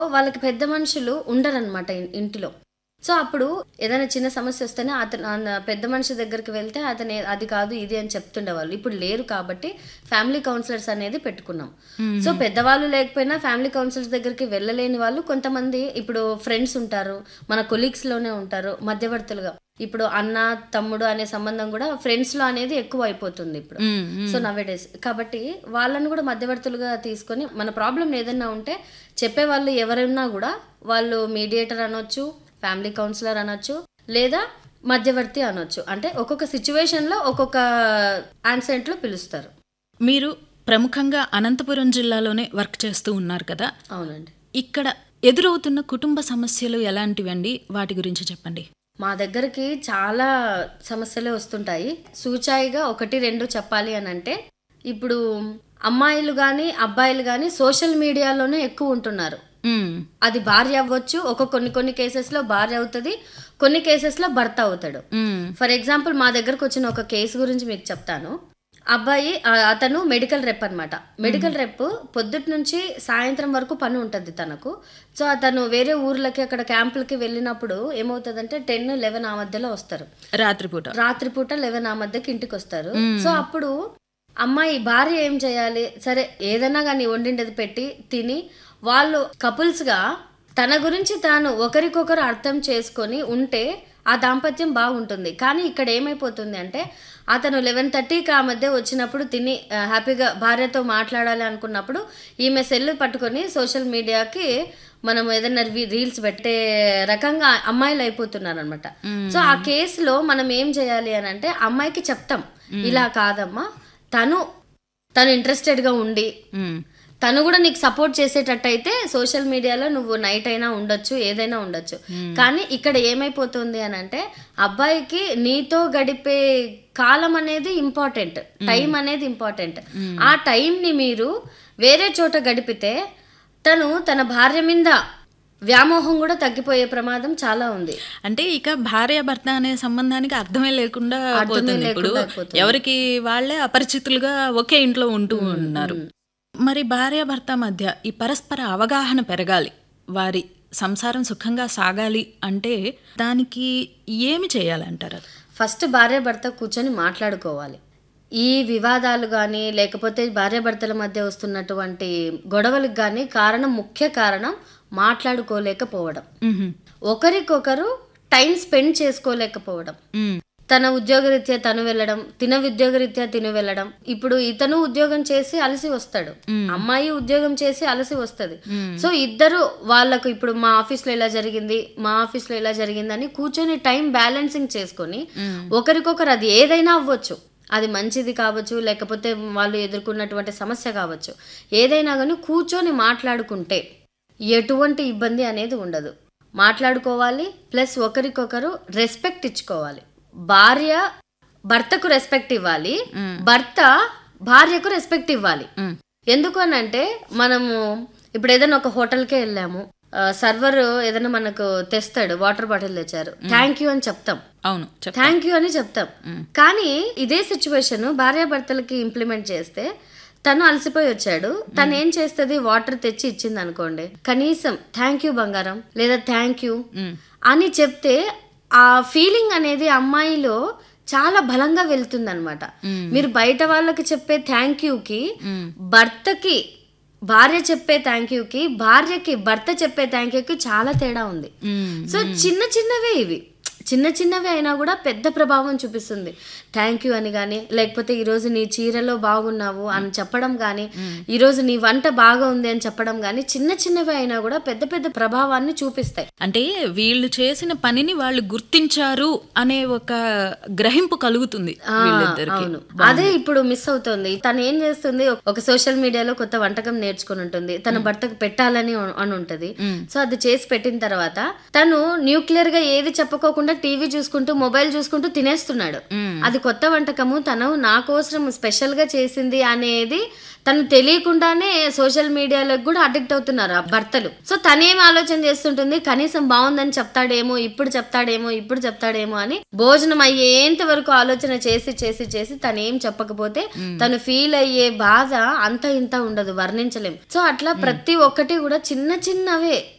వాళ్ళకి పెద్ద మనుషులు ఉండరనమాట ఇన్- ఇంటిలో సో అప్పుడు ఏదైనా చిన్న సమస్య వస్తేనే అతను ఆ పెద్ద మనిషి దగ్గరికి వెళ్తే అతను ఏ- అది కాదు ఇది అని చెప్తుండేవాళ్ళు ఇప్పుడు లేరు కాబట్టి ఫ్యామిలీ కౌన్సిలర్స్ అనేది పెట్టుకున్నాం సో పెద్దవాళ్ళు లేకపోయినా ఫ్యామిలీ కౌన్సిలర్స్ దగ్గరికి వెళ్ళలేని వాళ్ళు కొంతమంది ఇప్పుడు ఫ్రెండ్స్ ఉంటారు మన కొలీగ్స్ లోనే ఉంటారు మధ్యవర్తులుగా ఇప్పుడు అన్న తమ్ముడు అనే సంబంధం కూడా ఫ్రెండ్స్ లో అనేది ఎక్కువ అయిపోతుంది ఇప్పుడు మ్మ్, మ్మ్. సో నవే డేస్ కాబట్టి వాళ్ళని కూడా మధ్యవర్తులుగా తీసుకొని మన ప్రాబ్లం ఏదైనా ఉంటే చెప్పేవాళ్ళు ఎవరున్నా కూడా వాళ్ళు మీడియేటర్ అనొచ్చు ఫ్యామిలీ కౌన్సిలర్ అనొచ్చు లేదా మధ్యవర్తి అనొచ్చు అంటే ఒక్కొక్క సిచ్యువేషన్ లో ఒక్కొక్క ఆన్సెంట్ లో పిలుస్తారు మీరు ప్రముఖంగా అనంతపురం జిల్లాలోనే వర్క్ చేస్తూ ఉన్నారు కదా అవునండి ఇక్కడ ఎదురవుతున్న కుటుంబ సమస్యలు ఎలాంటివండి వాటి గురించి చెప్పండి మా దగ్గరికి చాలా సమస్యలే వస్తుంటాయి సూచాయిగా ఒకటి రెండు చెప్పాలి అని అంటే ఇప్పుడు అమ్మాయిలు కానీ అబ్బాయిలు కానీ సోషల్ మీడియాలోనే ఎక్కువ ఉంటున్నారు మ్మ్. అది భార్య అవ్వచ్చు ఒక కొన్ని కొన్ని కేసెస్లో భార్య అవుతుంది కొన్ని కేసెస్లో భర్త అవుతాడు మ్మ్. ఫర్ ఎగ్జాంపుల్ మా దగ్గరకు వచ్చిన ఒక కేసు గురించి మీకు చెప్తాను అబ్బాయి ఆ, అతను మెడికల్ రెప్ అనమాట మెడికల్ రెప్ పొద్దుటి నుంచి సాయంత్రం వరకు పని ఉంటుంది తనకు సో అతను వేరే ఊర్లకి అక్కడ క్యాంపులకి వెళ్ళినప్పుడు ఏమవుతుందంటే టెన్ లెవెన్ ఆ మధ్యలో వస్తారు రాత్రిపూట రాత్రిపూట లెవెన్ ఆ మధ్యకి ఇంటికి వస్తారు సో అప్పుడు అమ్మాయి భార్య ఏం చేయాలి సరే ఏదైనా కానీ వండిండేది పెట్టి తిని వాళ్ళు కపుల్స్ గా తన గురించి తాను ఒకరికొకరు అర్థం చేసుకొని ఉంటే ఆ దాంపత్యం బాగుంటుంది కానీ ఇక్కడ ఏమైపోతుంది అంటే అతను లెవెన్ థర్టీకి ఆ మధ్య వచ్చినప్పుడు తిని ఆ, హ్యాపీగా భార్యతో మాట్లాడాలి అనుకున్నప్పుడు ఈమె సెల్ పట్టుకొని సోషల్ మీడియాకి మనం ఏదైనా రీ- రీల్స్ పెట్టే రకంగా అమ్మాయిలు అయిపోతున్నారు అనమాట సో ఆ కేసులో మనం ఏం చేయాలి అని అంటే అమ్మాయికి చెప్తాం ఇలా కాదమ్మా తను తను ఇంట్రెస్టెడ్ గా ఉండి మ్మ్. తను కూడా నీకు సపోర్ట్ చేసేటట్టు అయితే సోషల్ మీడియాలో నువ్వు నైట్ అయినా ఉండొచ్చు ఏదైనా ఉండొచ్చు కానీ ఇక్కడ ఏమైపోతుంది అని అంటే అబ్బాయికి నీతో గడిపే కాలం అనేది ఇంపార్టెంట్ టైం అనేది ఇంపార్టెంట్ ఆ టైంని మీరు వేరే చోట గడిపితే తను తన భార్య మీద వ్యామోహం కూడా తగ్గిపోయే ప్రమాదం చాలా ఉంది అంటే ఇక భార్య భర్త అనే సంబంధానికి అర్థమే లేకుండా పోతుంది ఇప్పుడు లేకుండా పోతుంది. ఎవరికి వాళ్ళే అపరిచితులుగా ఒకే ఇంట్లో ఉంటూ ఉన్నారు మరి భార్య భర్త మధ్య ఈ పరస్పర అవగాహన పెరగాలి వారి సంసారం సుఖంగా సాగాలి అంటే దానికి ఏమి చేయాలంటారు ఫస్ట్ భార్య భర్త కూర్చొని మాట్లాడుకోవాలి ఈ వివాదాలు కానీ లేకపోతే భార్యాభర్తల మధ్య వస్తున్నటువంటి గొడవలకు కానీ కారణం ముఖ్య కారణం మాట్లాడుకోలేకపోవడం మ్హూ. ఒకరికొకరు టైం స్పెండ్ చేసుకోలేకపోవడం మ్. తన ఉద్యోగరీత్యా తను వెళ్ళడం తిన ఉద్యోగరీత్యా తిను వెళ్ళడం ఇప్పుడు ఇతను ఉద్యోగం చేసి అలసి వస్తాడు అమ్మాయి ఉద్యోగం చేసి అలసి వస్తది సో ఇద్దరు వాళ్ళకు ఇప్పుడు మా ఆఫీస్ లో ఇలా జరిగింది మా ఆఫీస్ లో ఇలా జరిగింది అని కూర్చొని టైం బ్యాలెన్సింగ్ చేసుకొని ఒకరికొకరు అది ఏదైనా అవ్వచ్చు అది మంచిది కావచ్చు లేకపోతే వాళ్ళు ఎదుర్కొన్నటువంటి సమస్య కావచ్చు ఏదైనా కానీ కూర్చొని మాట్లాడుకుంటే ఎటువంటి ఇబ్బంది అనేది ఉండదు మాట్లాడుకోవాలి ప్లస్ ఒకరికొకరు రెస్పెక్ట్ ఇచ్చుకోవాలి భార్య భర్తకు రెస్పెక్ట్ ఇవ్వాలి భర్త భార్యకు రెస్పెక్ట్ ఇవ్వాలి మ్. ఎందుకు అని అంటే మనము ఇప్పుడు ఏదైనా ఒక హోటల్కే వెళ్ళాము సర్వర్ ఏదైనా మనకు తెస్తాడు వాటర్ బాటిల్ తెచ్చారు థ్యాంక్ యూ అని చెప్తాం అవును చెప్ థ్యాంక్ యూ అని చెప్తాం కానీ ఇదే సిచ్యువేషన్ భార్యాభర్తలకి ఇంప్లిమెంట్ చేస్తే తను అలసిపోయి వచ్చాడు తను ఏం చేస్తుంది వాటర్ తెచ్చి ఇచ్చింది అనుకోండి కనీసం థ్యాంక్ యూ బంగారం లేదా థ్యాంక్ యూ మ్. అని చెప్తే ఆ ఫీలింగ్ అనేది అమ్మాయిలో చాలా బలంగా వెళ్తుందన్నమాట మీరు బయట వాళ్ళకి చెప్పే థ్యాంక్ యూకి భర్తకి భార్య చెప్పే థ్యాంక్ యూకి భార్యకి భర్త చెప్పే థ్యాంక్ యూకి చాలా తేడా ఉంది మ్. సో చిన్న చిన్నవే ఇవి చిన్న చిన్నవి అయినా కూడా పెద్ద ప్రభావం చూపిస్తుంది థ్యాంక్ యూ అని కానీ లేకపోతే ఈరోజు నీ చీరలో బాగున్నావు అని చెప్పడం కానీ ఈరోజు నీ వంట బాగా ఉంది అని చెప్పడం కానీ చిన్న చిన్నవి అయినా కూడా పెద్ద పెద్ద ప్రభావాన్ని చూపిస్తాయి అంటే వీళ్ళు చేసిన పనిని వాళ్ళు గుర్తించారు అనే ఒక గ్రహింపు కలుగుతుంది వీళ్ళిద్దరికి అవును అదే ఇప్పుడు మిస్ అవుతుంది తను ఏం చేస్తుంది ఒక సోషల్ మీడియాలో కొత్త వంటకం నేర్చుకుని ఉంటుంది తన భర్తకు పెట్టాలని ఉ- అని ఉంటది సో అది చేసి పెట్టిన తర్వాత తను న్యూక్లియర్ గా ఏది చెప్పుకోకుండా లేకుండా టీవీ చూసుకుంటూ మొబైల్ చూసుకుంటూ తినేస్తున్నాడు అది కొత్త వంటకము తను నా కోసం స్పెషల్ గా చేసింది అనేది తను తెలియకుండానే సోషల్ మీడియాలకు కూడా అడిక్ట్ అవుతున్నారు ఆ భర్తలు సో తనేం ఆలోచన చేస్తుంటుంది కనీసం బాగుందని చెప్తాడేమో ఇప్పుడు చెప్తాడేమో ఇప్పుడు చెప్తాడేమో అని భోజనం అయ్యేంత వరకు ఆలోచన చేసి చేసి చేసి తను ఏం చెప్పకపోతే తను ఫీల్ అయ్యే బాధ అంత ఇంత ఉండదు వర్ణించలేం సో అట్లా ప్రతి ఒక్కటి కూడా చిన్న చిన్నవే